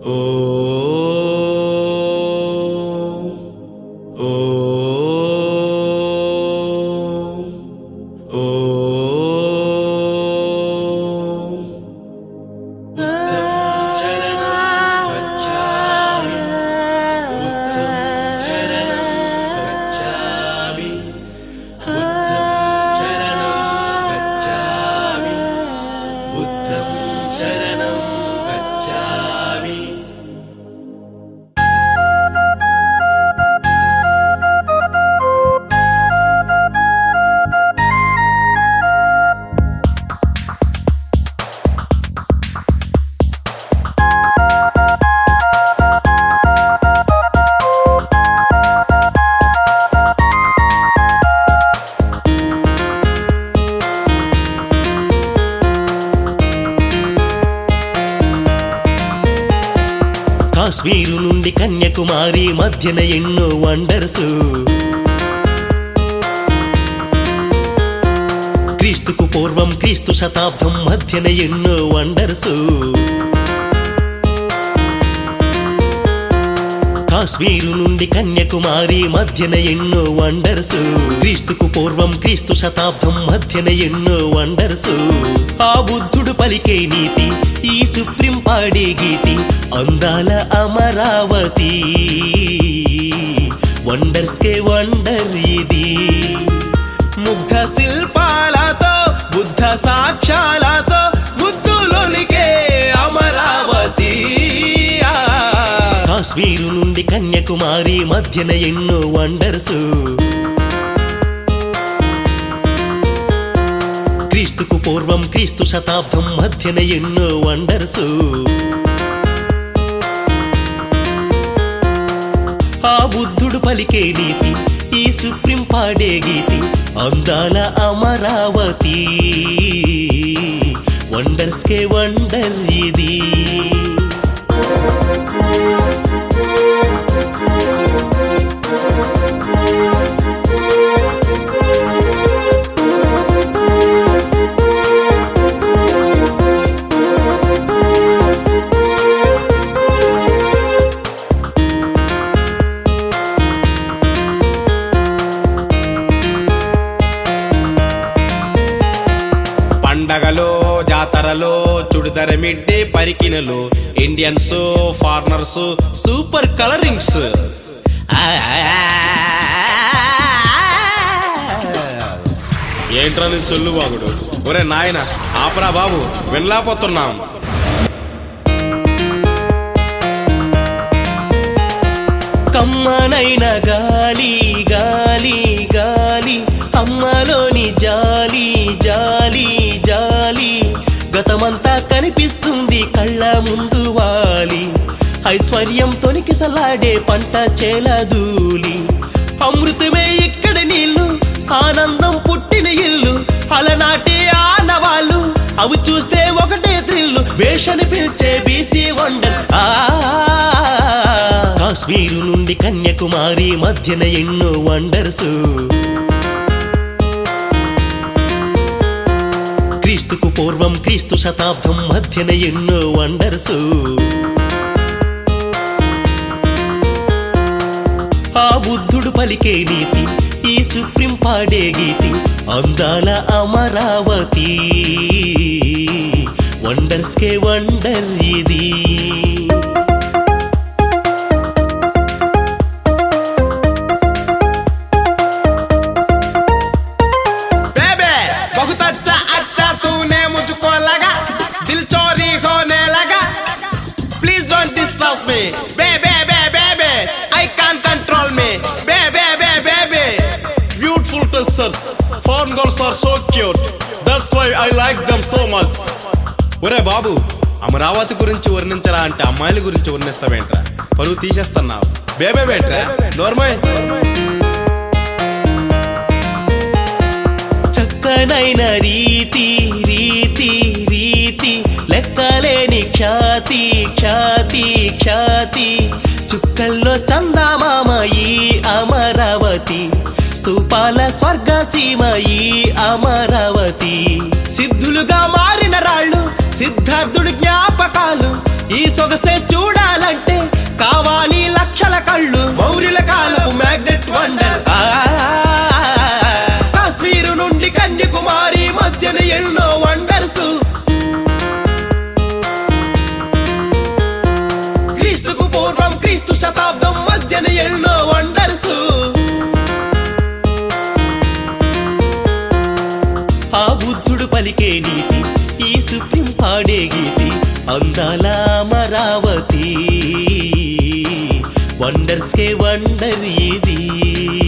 ఓ ఓ ఓ శరణం గచ్ఛామి బుద్ధం శరణం గచ్ఛామి బుద్ధం శరణం గచ్ఛామి బుద్ధం శరణం గచ్ఛామి కాశ్మీరు నుండి కన్యాకుమారి మధ్యన ఎన్నో వండర్స్ క్రీస్తుకు పూర్వం క్రీస్తు శతాబ్దం మధ్యన ఎన్నో వండర్స్ కాశ్మీరు నుండి కన్యాకుమారి మధ్యన ఎన్నో వండర్స్ క్రీస్తుకు పూర్వం క్రీస్తు శతాబ్దం మధ్యన ఎన్నో వండర్స్ ఆ బుద్ధుడు పలికే నీతి ఈ సుప్రీం పాడే గీతి అందాల అమరావతి వండర్స్ కే వండర్ ఇది ముగ్ధ శిల్పాలతో బుద్ధ సాక్ష్యాలతో బుద్ధులోనికే అమరావతి ఆ. కాశ్మీరు నుండి కన్యాకుమారి మధ్యన ఎన్నో వండర్స్ క్రీస్తుకు పూర్వం క్రీస్తు శతాబ్దం మధ్యన ఎన్నో వండర్స్ ఆ బుద్ధుడు పలికే నీతి ఈ సుప్రీం పాడే గీతి అందాల అమరావతి వండర్స్ కే వండర్ ఇది పండగలు జాతరలు చుడిదర మిడ్డి పరికినలు ఇండియన్స్ ఫారినర్స్ సూపర్ కలరింగ్స్ ఏంట్రా నీ సొల్లు బాగుడు ఒరే నాయన ఆపరా బాబు వినలేకపోతున్నాం కమ్మనైన గాలి గాలి గాలి అమ్మలోని జాలి జాలి జాలి గతమంతా కనిపిస్తుంది కళ్ళ ముందు వాలి ఐశ్వర్యం తొనికిసలాడే పంట చేలదూలి అమృతమే ఇక్కడ నీళ్ళు ఆనందం పుట్టిన ఇల్లు అలనాటి ఆనవాళ్ళు అవి చూస్తే ఒకటే త్రిల్లు వేషని పిలిచే బీసీ వండర్ ఆ కాశ్మీరు నుండి కన్యాకుమారి మధ్యన ఎన్నో వండర్స్ క్రీస్తుకు పూర్వం క్రీస్తు శతాబ్దం మధ్యన ఎన్నో వండర్స్ ఆ బుద్ధుడు పలికే నీతి ఈ సుప్రీం పాడే గీతి అందాల అమరావతి వండర్స్ కే వండర్ ఇది बेबे बहुत अच्छा अच्छा तूने मुझको लगा दिल चोरी होने लगा प्लीज डोंट डिस्टर्ब मी बेबे बेबे बे आई कांट कंट्रोल मी बेबे बेबे बे Beautiful testers. Foreign girls are so cute. That's why I like them so much. ఒరే బాబు అమరావతి గురించి వర్ణించరా అంటే అమ్మాయిల గురించి వర్ణిస్తావేంట్రా పరువు తీసేస్తున్నావు బేబే బేట్రా నోర్మయ్ చక్కనైన రీతి రీతి రీతి లెక్కలేని ఖ్యాతి ఖ్యాతి ఖ్యాతి చుక్కల్లో చందమామ ఈ అమరావతి స్తూపాల స్వర్గసీమ ఈ అమరావతి సిద్ధులుగా మారిన రాళ్ళు సిద్ధార్థుడి జ్ఞాపకాలు ఈ సొగసే చూడాలంటే కావాలి లక్షల కళ్ళు మౌర్యుల కాలపు మ్యాగ్నెట్ వండర్ కాశ్మీరు నుండి కన్యాకుమారి మధ్యన ఎన్నో వండర్స్ క్రీస్తుకు పూర్వం క్రీస్తు శతాబ్దం మధ్యన ఎన్నో వండర్స్ ఆ బుద్ధుడు పలికే నీతి ఈ సుప్రీం పాడే గీతి అందాల అమరావతి వండర్స్ కే వండర్ ఇది